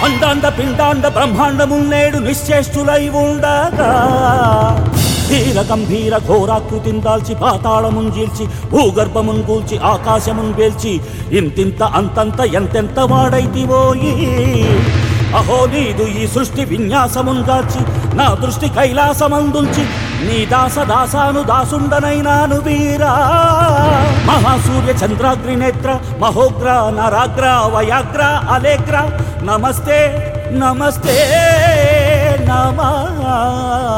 అండాండ పిండాండ బ్రహ్మాండమున్నేడు నిశ్చేష్టులై ఉండగా ధీర గంభీర ఘోరాకృతిని దాల్చి పాతాళమున్ చీల్చి భూగర్భమున్ కూల్చి ఆకాశమున్ వేల్చి ఇంతింత అంతంత ఎంతెంత వాడైతివోయి అహో నీదు ఈ సృష్టి విన్యాసమున్ గాచి నా దృష్టి కైలాసమందుంచి నీ దాస దాసాను దాసుండనైనాను వీరా మహాసూర్య చంద్రాగ్ని నేత్ర మహోగ్ర నరాగ్ర వయాగ్ర అలేగ్ర నమస్తే నమస్తే నమః